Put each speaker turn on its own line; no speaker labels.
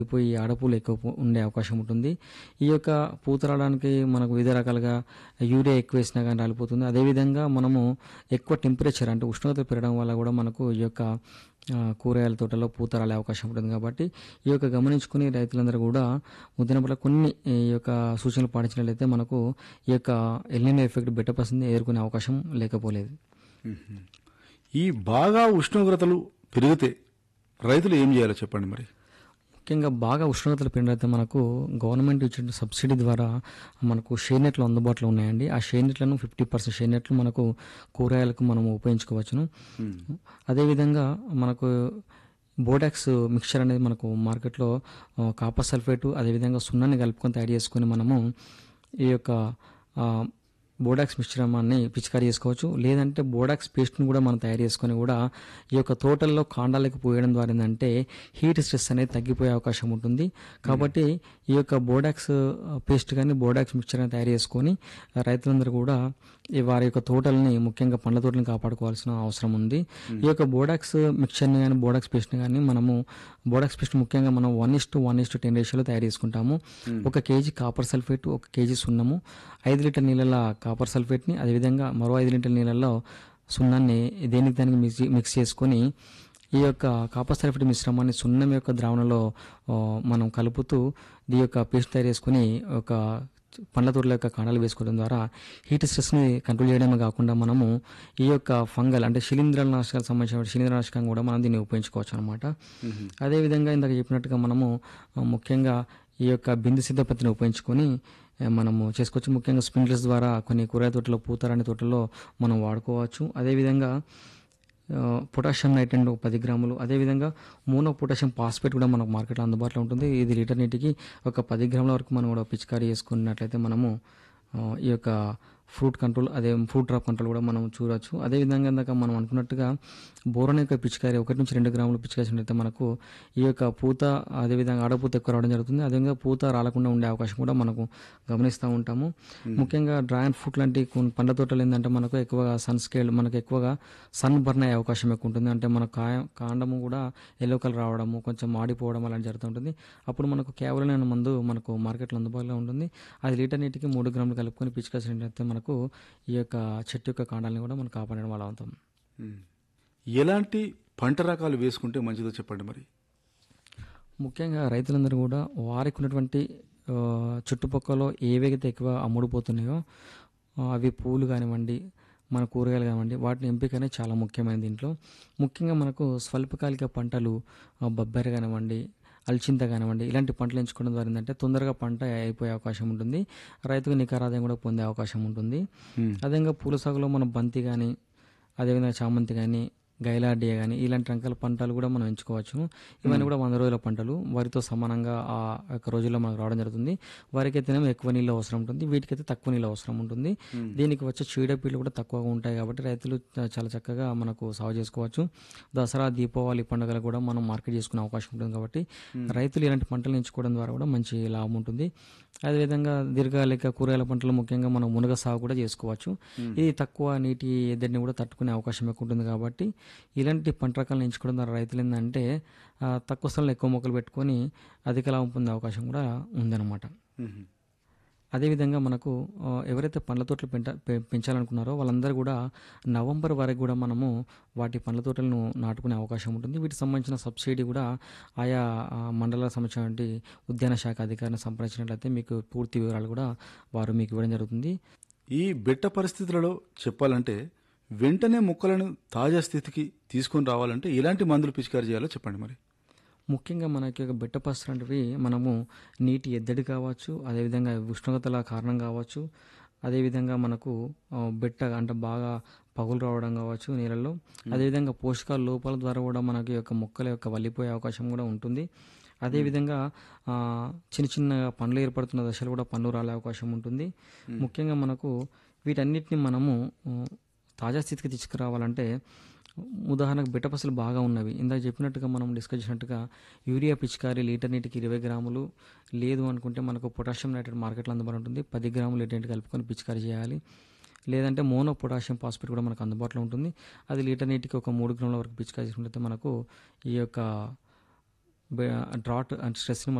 పోయి ఆడపూలు ఎక్కువ పో- ఉండే అవకాశం ఉంటుంది ఈ యొక్క పూత రావడానికి మనకు వివిధ రకాలుగా యూరియా ఎక్కువ వేసినా కానీ రాలిపోతుంది అదేవిధంగా మనము ఎక్కువ టెంపరేచర్ అంటే ఉష్ణోగ్రత పెరగడం వల్ల కూడా మనకు ఈ యొక్క ఆ, కూరగాయల తోటలో పూత రాలే అవకాశం ఉంటుంది కాబట్టి ఈ యొక్క గమనించుకుని రైతులందరూ కూడా ముద్దినపట్ల కొన్ని ఈ యొక్క సూచనలు పాటించినట్లయితే మనకు ఈ యొక్క ఎల్నినో ఎఫెక్ట్ బెటర్ పర్సెంట్ ఎదుర్కొనే అవకాశం లేకపోలేదు
ఈ బాగా ఉష్ణోగ్రతలు పెరిగితే రైతులు ఏం చేయాలో చెప్పండి మరి
ముఖ్యంగా బాగా ఉష్ణోగ్రతలు పెరిగితే మనకు గవర్నమెంట్ ఇచ్చిన సబ్సిడీ ద్వారా మనకు షేర్ నెట్లు అందుబాటులో ఉన్నాయండి ఆ షేర్ నెట్లను ఫిఫ్టీ పర్సెంట్ షేర్ నెట్లు మనకు కూరగాయలకు మనం ఉపయోగించుకోవచ్చును అదేవిధంగా మనకు బోడాక్స్ మిక్చర్ అనేది మనకు మార్కెట్లో ఆ, కాపర్ సల్ఫేటు అదేవిధంగా సున్నాన్ని కలుపుకొని తయారు చేసుకొని మనము ఈ యొక్క ఆ, బోడాక్స్ మిశ్రమాన్ని పిచికారీ చేసుకోవచ్చు లేదంటే బోడాక్స్ పేస్ట్ని కూడా మనం తయారు చేసుకొని కూడా ఈ యొక్క తోటల్లో కాండాలకు పోయడం ద్వారా ఏంటంటే హీట్ స్ట్రెస్ అనేది తగ్గిపోయే అవకాశం ఉంటుంది కాబట్టి ఈ యొక్క బోడాక్స్ పేస్ట్ కానీ బోడాక్స్ మిక్చర్ తయారు చేసుకొని రైతులందరూ కూడా ఈ వారి యొక్క తోటలని ముఖ్యంగా పండ్ల తోటలను కాపాడుకోవాల్సిన అవసరం ఉంది ఈ యొక్క బోడాక్స్ మిక్చర్ని కానీ బోడాక్స్ పేస్ట్ని కానీ మనము బోడాక్స్ పేస్ట్ ముఖ్యంగా మనం one is to one is to ten రేషియోలో తయారు చేసుకుంటాము ఒక కేజీ కాపర్ సల్ఫేట్ ఒక కేజీ సున్నము ఐదు లీటర్ నీళ్ళ కాపర్ సల్ఫేట్ని అదేవిధంగా మరో ఐదు లీటర్ నీళ్ళల్లో సున్నాన్ని దేనికి దానికి మిక్స్ మిక్స్ చేసుకొని ఈ యొక్క కాపర్ సల్ఫేట్ మిశ్రమాన్ని సున్నం యొక్క ద్రావణంలో ఆ, మనం కలుపుతూ ఈ యొక్క పేస్ట్ తయారు చేసుకుని ఒక పండ్ల తోటల యొక్క కాండాలు వేసుకోవడం ద్వారా హీట్ స్ట్రెస్ని కంట్రోల్ చేయడమే కాకుండా మనము ఈ యొక్క ఫంగల్ అంటే శిలీంధ్రాల నాశకాలకు సంబంధించిన శిలీంద్రనాశకం కూడా మనం దీన్ని ఉపయోగించుకోవచ్చు అనమాట అదేవిధంగా ఇందాక చెప్పినట్టుగా మనము ఆ, ముఖ్యంగా ఈ యొక్క బిందు సిద్ధ పత్తిని ఉపయోగించుకొని ఆ, మనము చేసుకోవచ్చు ముఖ్యంగా స్ప్రింక్లర్స్ ద్వారా కొన్ని కూరగాయ తోటలో పూతరాని తోటలో మనం వాడుకోవచ్చు అదేవిధంగా ఆ, పొటాషియం నైట్రేట్ ఒక పది గ్రాములు అదేవిధంగా మోనో పొటాషియం ఫాస్ఫేట్ కూడా మనకు మార్కెట్లో అందుబాటులో ఉంటుంది ఇది లీటర్ నీటికి ఒక పది గ్రాముల వరకు మనం కూడా పిచికారీ చేసుకున్నట్లయితే మనము ఆ, ఈ యొక్క ఫ్రూట్ కంట్రోల్ అదే ఫ్రూట్ డ్రాప్ కంట్రోల్ కూడా మనం చూడవచ్చు అదేవిధంగా ఇందాక మనం అనుకున్నట్టుగా బోరన్ యొక్క పిచికారీ ఒకటి నుంచి రెండు గ్రాములు పిచికారీ చేసినట్లయితే మనకు ఈ యొక్క పూత అదేవిధంగా ఆడపూత ఎక్కువ రావడం జరుగుతుంది అదేవిధంగా పూత రాలకుండా ఉండే అవకాశం కూడా మనకు గమనిస్తూ ఉంటాము ముఖ్యంగా డ్రాగన్ ఫ్రూట్ లాంటి కొన్ని పండ్ల తోటలు ఏంటంటే మనకు ఎక్కువగా సన్ స్కేల్ మనకు ఎక్కువగా సన్ బర్న్ అయ్యే అవకాశం ఎక్కువ ఉంటుంది అంటే మన కాయ కాండము కూడా ఎల్లో కలర్ రావడము కొంచెం మాడిపోవడం అలాంటి జరుగుతుంటుంది అప్పుడు మనకు కేవలం అనే మందు మనకు మార్కెట్లో అందుబాటులో ఉంటుంది అది లీటర్ నీటికి మూడు గ్రాములు కలుపుకొని పిచికాసినట్లయితే మనకు ఈ యొక్క చెట్టు యొక్క కాండాలని కూడా మనం కాపాడడం వల్ల అవుతాం
ఉమ్. ఎలాంటి పంట రకాలు వేసుకుంటే మంచిదో చెప్పండి మరి
ముఖ్యంగా రైతులందరూ కూడా వారికి ఉన్నటువంటి ఆ, చుట్టుపక్కల ఏవైతే ఎక్కువ అమ్ముడుపోతున్నాయో ఆ, అవి పూలు కానివ్వండి మన కూరగాయలు కానివ్వండి వాటిని ఎంపిక అనేది చాలా ముఖ్యమైన దీంట్లో ముఖ్యంగా మనకు స్వల్పకాలిక పంటలు ఆ, బొబ్బరి కానివ్వండి అల్చింత కానివ్వండి ఇలాంటి పంటలు ఎంచుకోవడం ద్వారా ఏంటంటే తొందరగా పంట అయిపోయే అవకాశం ఉంటుంది రైతుకు నికర ఆదాయం కూడా పొందే అవకాశం ఉంటుంది
ఉమ్.
అదేవిధంగా పూల సాగులో మనం బంతి కానీ అదేవిధంగా చామంతి కానీ గైలాడియా కానీ ఇలాంటి రకాల పంటలు కూడా మనం ఎంచుకోవచ్చు ఇవన్నీ కూడా వంద రోజుల పంటలు వారితో సమానంగా ఆ యొక్క రోజుల్లో మనకు రావడం జరుగుతుంది వారికి అయితేనేమో ఎక్కువ నీళ్ళు అవసరం ఉంటుంది వీటికైతే తక్కువ నీళ్ళు అవసరం ఉంటుంది దీనికి వచ్చే చీడపీళ్ళు కూడా తక్కువగా ఉంటాయి కాబట్టి రైతులు చ- చాలా చక్కగా మనకు సాగు చేసుకోవచ్చు దసరా దీపావళి పండుగలు కూడా మనం మార్కెట్ చేసుకునే అవకాశం ఉంటుంది కాబట్టి రైతులు ఇలాంటి పంటలు ఎంచుకోవడం ద్వారా కూడా మంచి లాభం ఉంటుంది అదేవిధంగా దీర్ఘకాలిక కూరగాయల పంటలు ముఖ్యంగా మనం మునగ సాగు కూడా చేసుకోవచ్చు ఇది తక్కువ నీటి ఎద్దడిని కూడా తట్టుకునే అవకాశం ఎక్కువ ఉంటుంది కాబట్టి ఇలాంటి పంట రకాలను ఎంచుకోవడం ద్వారా రైతులు ఏంటంటే ఆ, తక్కువ స్థలంలో ఎక్కువ మొక్కలు పెట్టుకొని అధిక లాభం పొందే అవకాశం కూడా ఉందన్నమాట
ఉమ్.
అదేవిధంగా మనకు ఆ, ఎవరైతే పండ్ల తోటలు పెంట పె- పెంచాలనుకున్నారో వాళ్ళందరూ కూడా నవంబర్ వరకు కూడా మనము వాటి పండ్ల తోటలను నాటుకునే అవకాశం ఉంటుంది వీటికి సంబంధించిన సబ్సిడీ కూడా ఆయా ఆ, మండలాలకు సంబంధించినటువంటి ఉద్యాన శాఖ అధికారిని సంప్రదించినట్లయితే మీకు పూర్తి వివరాలు కూడా వారు మీకు ఇవ్వడం జరుగుతుంది
ఈ బిట్ట పరిస్థితులలో చెప్పాలంటే వెంటనే మొక్కలను తాజా స్థితికి తీసుకొని రావాలంటే ఎలాంటి మందులు పిచికారీ చేయాలో చెప్పండి మరి
ముఖ్యంగా మనకి ఒక బెట్ట పసరు లాంటివి మనము నీటి ఎద్దడి కావచ్చు అదేవిధంగా ఉష్ణోగ్రతల కారణం కావచ్చు అదేవిధంగా మనకు ఆ, బెట్ట అంటే బాగా పగులు రావడం కావచ్చు నీళ్ళల్లో అదేవిధంగా పోషకాల లోపాల ద్వారా కూడా మనకి యొక్క మొక్కల యొక్క వల్లిపోయే అవకాశం కూడా ఉంటుంది అదేవిధంగా ఆ, చిన్న చిన్న పండ్లు ఏర్పడుతున్న దశలు కూడా పండ్లు రాలే అవకాశం ఉంటుంది ముఖ్యంగా మనకు వీటన్నిటిని మనము ఆ, తాజా స్థితికి తీసుకురావాలంటే ఉదాహరణకు బిట్టపసలు బాగా ఉన్నవి ఇందాక చెప్పినట్టుగా మనం డిస్కస్ చేసినట్టుగా యూరియా పిచికారీ లీటర్ నీటికి ఇరవై గ్రాములు లేదు అనుకుంటే మనకు పొటాషియం నైట్రేట్ మార్కెట్లో అందుబాటులో ఉంటుంది పది గ్రాములు లీటర్ నీటి కలుపుకొని పిచికారీ చేయాలి లేదంటే మోనో పొటాషియం ఫాస్ఫేట్ కూడా మనకు అందుబాటులో ఉంటుంది అది లీటర్ నీటికి ఒక మూడు గ్రాముల వరకు పిచికారీ చేసుకుంటే మనకు ఈ యొక్క డ్రాట్ అండ్ స్ట్రెస్ని